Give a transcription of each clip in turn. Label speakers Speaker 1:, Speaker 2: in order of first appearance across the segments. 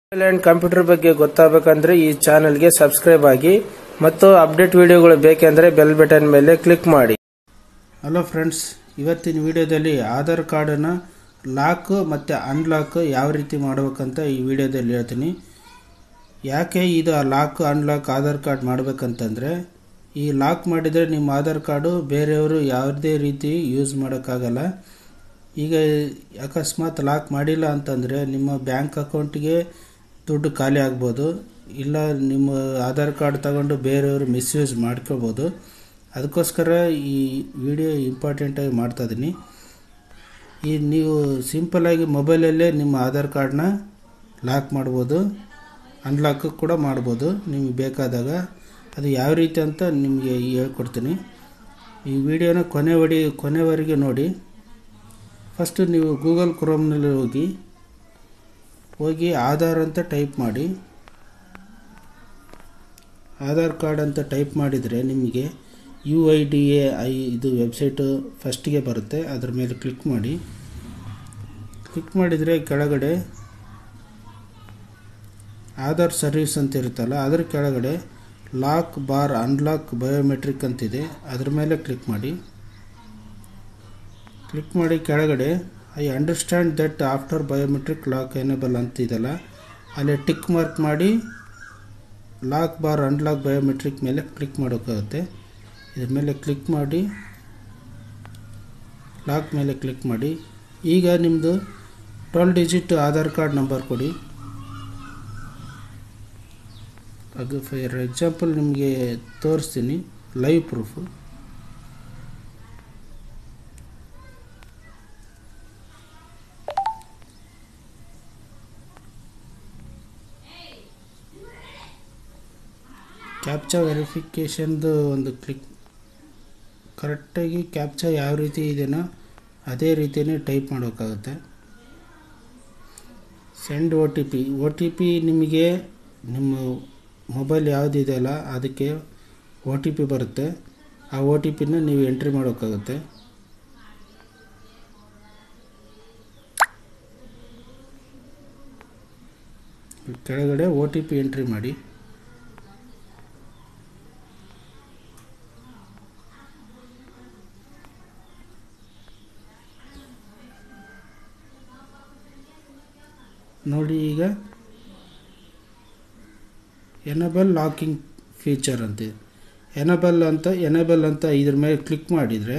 Speaker 1: mobile and computer ಬಗ್ಗೆ ಗೊತ್ತಾಗಬೇಕಂದ್ರೆ ಈ ಚಾನೆಲ್ಗೆ ಸಬ್ಸ್ಕ್ರೈಬ್ ಆಗಿ ಮತ್ತು ಅಪ್ಡೇಟ್ ವಿಡಿಯೋಗಳು ಬೇಕೆಂದರೆ ಬೆಲ್ ಬಟನ್ ಮೇಲೆ ಕ್ಲಿಕ್ ಮಾಡಿ ಹಲೋ ಫ್ರೆಂಡ್ಸ್ ಇವತ್ತಿನ ವಿಡಿಯೋದಲ್ಲಿ ಆಧಾರ್ ಕಾರ್ಡನ್ನು ಲಾಕ್ ಮತ್ತು ಅನ್ಲಾಕ್ ಯಾವ ರೀತಿ ಮಾಡ್ಬೇಕಂತ ಈ ವಿಡಿಯೋದಲ್ಲಿ ಹೇಳ್ತೀನಿ ಯಾಕೆ ಇದು ಲಾಕ್ ಅನ್ಲಾಕ್ ಆಧಾರ್ ಕಾರ್ಡ್ ಮಾಡಬೇಕಂತಂದರೆ ಈ ಲಾಕ್ ಮಾಡಿದರೆ ನಿಮ್ಮ ಆಧಾರ್ ಕಾರ್ಡು ಬೇರೆಯವರು ಯಾವುದೇ ರೀತಿ ಯೂಸ್ ಮಾಡೋಕ್ಕಾಗಲ್ಲ ಈಗ ಅಕಸ್ಮಾತ್ ಲಾಕ್ ಮಾಡಿಲ್ಲ ಅಂತಂದರೆ ನಿಮ್ಮ ಬ್ಯಾಂಕ್ ಅಕೌಂಟಿಗೆ ದುಡ್ಡು ಖಾಲಿ ಆಗ್ಬೋದು ಇಲ್ಲ ನಿಮ್ಮ ಆಧಾರ್ ಕಾರ್ಡ್ ತಗೊಂಡು ಬೇರೆಯವರು ಮಿಸ್ಯೂಸ್ ಮಾಡ್ಕೋಬೋದು ಅದಕ್ಕೋಸ್ಕರ ಈ ವಿಡಿಯೋ ಇಂಪಾರ್ಟೆಂಟಾಗಿ ಮಾಡ್ತಾ ಇದ್ದೀನಿ ಈ ನೀವು ಸಿಂಪಲ್ಲಾಗಿ ಮೊಬೈಲಲ್ಲೇ ನಿಮ್ಮ ಆಧಾರ್ ಕಾರ್ಡ್ನ ಲಾಕ್ ಮಾಡ್ಬೋದು ಅನ್ಲಾಕ್ ಕೂಡ ಮಾಡ್ಬೋದು ನಿಮಗೆ ಬೇಕಾದಾಗ ಅದು ಯಾವ ರೀತಿ ಅಂತ ನಿಮಗೆ ಹೇಳ್ಕೊಡ್ತೀನಿ ಈ ವಿಡಿಯೋನ ಕೊನೆವಡಿ ಕೊನೆವರೆಗೆ ನೋಡಿ ಫಸ್ಟು ನೀವು ಗೂಗಲ್ ಕ್ರೋಮ್ನಲ್ಲಿ ಹೋಗಿ ಹೋಗಿ ಆಧಾರ್ ಅಂತ ಟೈಪ್ ಮಾಡಿ ಆಧಾರ್ ಕಾರ್ಡ್ ಅಂತ ಟೈಪ್ ಮಾಡಿದರೆ ನಿಮಗೆ U I D A I ಇದು ವೆಬ್ಸೈಟು ಫಸ್ಟಿಗೆ ಬರುತ್ತೆ ಅದ್ರ ಮೇಲೆ ಕ್ಲಿಕ್ ಮಾಡಿ ಕ್ಲಿಕ್ ಮಾಡಿದರೆ ಕೆಳಗಡೆ ಆಧಾರ್ ಸರ್ವಿಸ್ ಅಂತ ಇರುತ್ತಲ್ಲ ಅದ್ರ ಕೆಳಗಡೆ ಲಾಕ್ ಬಾರ್ ಅನ್ಲಾಕ್ ಬಯೋಮೆಟ್ರಿಕ್ ಅಂತಿದೆ ಅದ್ರ ಮೇಲೆ ಕ್ಲಿಕ್ ಮಾಡಿ ಕ್ಲಿಕ್ ಮಾಡಿ ಕೆಳಗಡೆ I understand that after biometric lock enable ಅಂತಿದೆಲ್ಲ ಅಲ್ಲಿ ಟಿಕ್ ಮಾರ್ಕ್ ಮಾಡಿ ಲಾಕ್ ಬಾರ್ ಅನ್ಲಾಕ್ ಬಯೋಮೆಟ್ರಿಕ್ ಮೇಲೆ ಕ್ಲಿಕ್ ಮಾಡೋಕ್ಕಾಗುತ್ತೆ ಇದ್ರ ಮೇಲೆ ಕ್ಲಿಕ್ ಮಾಡಿ ಲಾಕ್ ಮೇಲೆ ಕ್ಲಿಕ್ ಮಾಡಿ ಈಗ ನಿಮ್ಮದು twelve digit Aadhaar card number ಕೊಡಿ ಅದು ಫಾರ್ ಎಕ್ಸಾಂಪಲ್ ನಿಮಗೆ ತೋರಿಸ್ತೀನಿ ಲೈವ್ ಪ್ರೂಫು ಕ್ಯಾಪ್ಚಾ ವೆರಿಫಿಕೇಷನ್ದು ಒಂದು ಕ್ಲಿಕ್ ಕರೆಕ್ಟಾಗಿ ಕ್ಯಾಪ್ಚಾ ಯಾವ ರೀತಿ ಇದೆಯೋ ಅದೇ ರೀತಿಯೇ ಟೈಪ್ ಮಾಡೋಕ್ಕಾಗುತ್ತೆ send O T P O T P ನಿಮಗೆ ನಿಮ್ಮ ಮೊಬೈಲ್ ಯಾವುದಿದೆಯಲ್ಲ ಅದಕ್ಕೆ ಒ ಟಿ ಪಿ ಬರುತ್ತೆ ಆ ಒ ಟಿ ಪಿನ ನೀವು ಎಂಟ್ರಿ ಮಾಡೋಕ್ಕಾಗುತ್ತೆ ಕೆಳಗಡೆ ಒ ಟಿ ಪಿ ಎಂಟ್ರಿ ಮಾಡಿ ನೋಡಿ ಈಗ ಎನಬಲ್ ಲಾಕಿಂಗ್ ಫೀಚರ್ ಅಂತ ಎನಬಲ್ ಅಂತ ಎನಬಲ್ ಅಂತ ಇದ್ರ ಮೇಲೆ ಕ್ಲಿಕ್ ಮಾಡಿದರೆ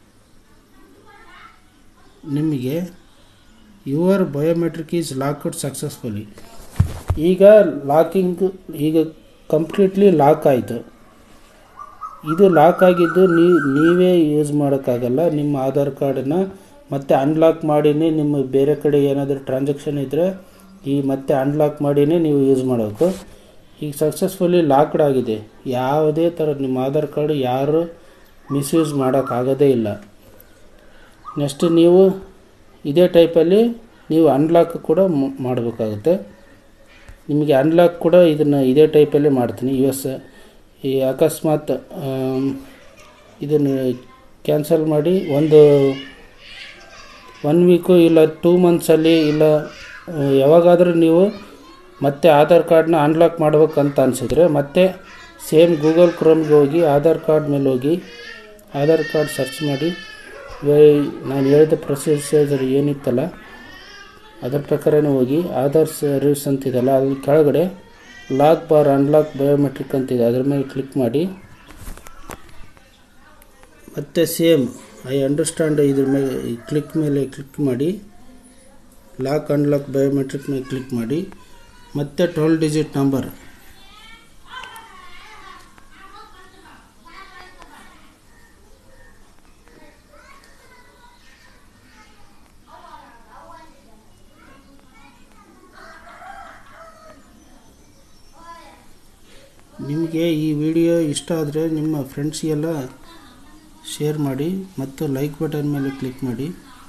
Speaker 1: ನಿಮಗೆ your biometric is locked successfully ಈಗ ಲಾಕಿಂಗ್ ಈಗ ಕಂಪ್ಲೀಟ್ಲಿ ಲಾಕ್ ಆಯಿತು ಇದು ಲಾಕ್ ಆಗಿದ್ದು ನೀವು ನೀವೇ ಯೂಸ್ ಮಾಡೋಕ್ಕಾಗಲ್ಲ ನಿಮ್ಮ ಆಧಾರ್ ಕಾರ್ಡನ್ನು ಮತ್ತೆ ಅನ್ಲಾಕ್ ಮಾಡಿನೇ ನಿಮ್ಮ ಬೇರೆ ಕಡೆ ಏನಾದರೂ ಟ್ರಾನ್ಸಾಕ್ಷನ್ ಇದ್ದರೆ ಈ ಮತ್ತೆ ಅನ್ಲಾಕ್ ಮಾಡಿನೇ ನೀವು ಯೂಸ್ ಮಾಡಬೇಕು ಈಗ ಸಕ್ಸಸ್ಫುಲಿ ಲಾಕ್ಡ್ ಆಗಿದೆ ಯಾವುದೇ ಥರ ನಿಮ್ಮ ಆಧಾರ್ ಕಾರ್ಡ್ ಯಾರು ಮಿಸ್ಯೂಸ್ ಮಾಡೋಕ್ಕಾಗೋದೇ ಇಲ್ಲ ನೆಕ್ಸ್ಟ್ ನೀವು ಇದೇ ಟೈಪಲ್ಲಿ ನೀವು ಅನ್ಲಾಕ್ ಕೂಡ ಮಾಡಬೇಕಾಗುತ್ತೆ ನಿಮಗೆ ಅನ್ಲಾಕ್ ಕೂಡ ಇದನ್ನು ಇದೇ ಟೈಪಲ್ಲೇ ಮಾಡ್ತೀನಿ ಯು ಎಸ್ ಈ ಅಕಸ್ಮಾತ್ ಇದನ್ನು ಕ್ಯಾನ್ಸಲ್ ಮಾಡಿ ಒಂದು ಒನ್ ವೀಕು ಇಲ್ಲ ಟೂ ಮಂತ್ಸಲ್ಲಿ ಇಲ್ಲ ಯಾವಾಗಾದರೂ ನೀವು ಮತ್ತೆ ಆಧಾರ್ ಕಾರ್ಡ್ನ ಅನ್ಲಾಕ್ ಮಾಡ್ಬೇಕಂತ ಅನಿಸಿದ್ರೆ ಮತ್ತೆ ಸೇಮ್ ಗೂಗಲ್ ಕ್ರೋಮ್ಗೆ ಹೋಗಿ ಆಧಾರ್ ಕಾರ್ಡ್ ಮೇಲೆ ಹೋಗಿ ಆಧಾರ್ ಕಾರ್ಡ್ ಸರ್ಚ್ ಮಾಡಿ ನಾನು ಹೇಳಿದ ಪ್ರೊಸೀಜರ್ ಏನಿತ್ತಲ್ಲ ಅದರ ಪ್ರಕಾರನೇ ಹೋಗಿ ಆಧಾರ್ ಸರ್ವಿಸ್ ಅಂತಿದೆಲ್ಲ ಅದ್ರ ಕೆಳಗಡೆ ಲಾಕ್ ಬಾರ್ ಅನ್ಲಾಕ್ ಬಯೋಮೆಟ್ರಿಕ್ ಅಂತಿದೆ ಅದ್ರ ಮೇಲೆ ಕ್ಲಿಕ್ ಮಾಡಿ ಮತ್ತು ಸೇಮ್ ಐ ಅಂಡರ್ಸ್ಟ್ಯಾಂಡ್ ಇದ್ರ ಮೇಲೆ ಕ್ಲಿಕ್ ಮೇಲೆ ಕ್ಲಿಕ್ ಮಾಡಿ ಲಾಕ್ ಅನ್ಲಾಕ್ ಬಯೋಮೆಟ್ರಿಕ್ ಮೇಲೆ ಕ್ಲಿಕ್ ಮಾಡಿ ಮತ್ತೆ ಟ್ವೆಲ್ ಡಿಜಿಟ್ ನಂಬರ್ ನಿಮಗೆ ಈ ವಿಡಿಯೋ ಇಷ್ಟ ಆದರೆ ನಿಮ್ಮ ಫ್ರೆಂಡ್ಸ್ಗೆಲ್ಲ ಶೇರ್ ಮಾಡಿ ಮತ್ತು ಲೈಕ್ ಬಟನ್ ಮೇಲೆ ಕ್ಲಿಕ್ ಮಾಡಿ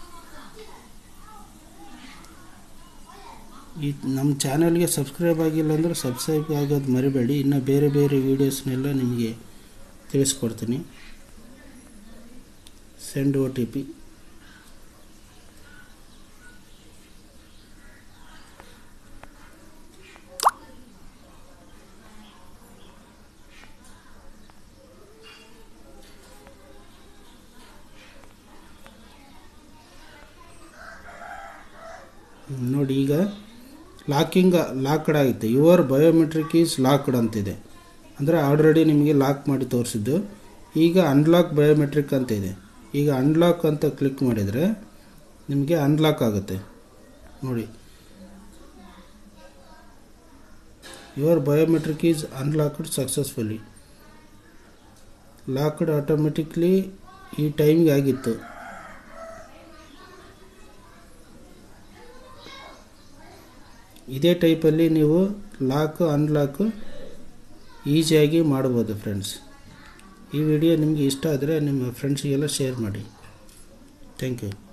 Speaker 1: ಈ ನಮ್ಮ ಚಾನಲ್ಗೆ ಸಬ್ಸ್ಕ್ರೈಬ್ ಆಗಿಲ್ಲ ಅಂದರೆ ಸಬ್ಸ್ಕ್ರೈಬ್ ಆಗೋದು ಮರಿಬೇಡಿ ಇನ್ನು ಬೇರೆ ಬೇರೆ ವೀಡಿಯೋಸ್ನೆಲ್ಲ ನಿಮಗೆ ತಿಳಿಸ್ಕೊಡ್ತೀನಿ ಸೆಂಡ್ ಒ ಟಿ ಪಿ ನೋಡಿ ಈಗ ಲಾಕಿಂಗ್ ಲಾಕ್ಡ್ ಆಗುತ್ತೆ ಯುವರ್ ಬಯೋಮೆಟ್ರಿಕ್ ಈಸ್ ಲಾಕ್ಡ್ ಅಂತಿದೆ ಅಂದರೆ ಆಲ್ರೆಡಿ ನಿಮಗೆ ಲಾಕ್ ಮಾಡಿ ತೋರಿಸಿದ್ದು ಈಗ ಅನ್ಲಾಕ್ ಬಯೋಮೆಟ್ರಿಕ್ ಅಂತ ಇದೆ ಈಗ ಅನ್ಲಾಕ್ ಅಂತ ಕ್ಲಿಕ್ ಮಾಡಿದರೆ ನಿಮಗೆ ಅನ್ಲಾಕ್ ಆಗುತ್ತೆ ನೋಡಿ your biometric is unlocked successfully locked automatically ಈ ಟೈಮ್ಗೆ ಆಗಿತ್ತು ಇದೇ ಟೈಪಲ್ಲಿ ನೀವು ಲಾಕ್ ಅನ್ಲಾಕ್ ಈಸಿಯಾಗಿ ಮಾಡ್ಬೋದು ಫ್ರೆಂಡ್ಸ್ ಈ ವಿಡಿಯೋ ನಿಮಗೆ ಇಷ್ಟ ಆದರೆ ನಿಮ್ಮ ಫ್ರೆಂಡ್ಸಿಗೆಲ್ಲ ಶೇರ್ ಮಾಡಿ ಥ್ಯಾಂಕ್ ಯು